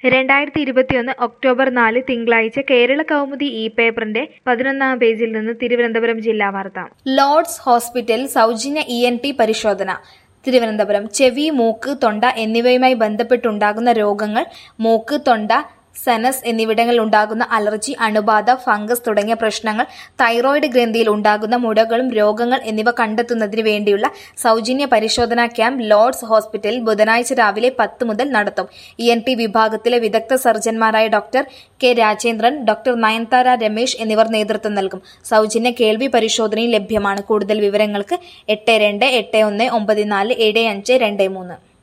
രണ്ടായിരത്തി ഇരുപത്തിയൊന്ന് ഒക്ടോബർ നാല് തിങ്കളാഴ്ച കേരള കൗമുദി ഇ പേപ്പറിന്റെ പതിനൊന്നാം പേജിൽ നിന്ന് തിരുവനന്തപുരം ജില്ലാ വാർത്ത ലോർഡ്സ് ഹോസ്പിറ്റൽ സൗജന്യ ഇ എൻ ടി പരിശോധന തിരുവനന്തപുരം ചെവി മൂക്ക് തൊണ്ട എന്നിവയുമായി ബന്ധപ്പെട്ടുണ്ടാകുന്ന രോഗങ്ങൾ മൂക്ക് തൊണ്ട സനസ് എന്നിവിടങ്ങളിൽ ഉണ്ടാകുന്ന അലർജി അണുബാധ ഫംഗസ് തുടങ്ങിയ പ്രശ്നങ്ങൾ തൈറോയിഡ് ഗ്രന്ഥിയിൽ ഉണ്ടാകുന്ന മുഴകളും രോഗങ്ങൾ എന്നിവ കണ്ടെത്തുന്നതിന് വേണ്ടിയുള്ള സൗജന്യ പരിശോധനാ ക്യാമ്പ് ലോർഡ്സ് ഹോസ്പിറ്റലിൽ ബുധനാഴ്ച രാവിലെ പത്ത് മുതൽ നടത്തും ഇ എൻ ടി വിഭാഗത്തിലെ വിദഗ്ധ സർജൻമാരായ doctor K Rajendran doctor Nayanthara Ramesh എന്നിവർ നേതൃത്വം നൽകും സൗജന്യ കേൾവി പരിശോധനയും ലഭ്യമാണ് കൂടുതൽ വിവരങ്ങൾക്ക് എട്ട് രണ്ട് എട്ട് ഒന്ന് ഒമ്പത് നാല് ഏഴ് അഞ്ച് രണ്ട് മൂന്ന്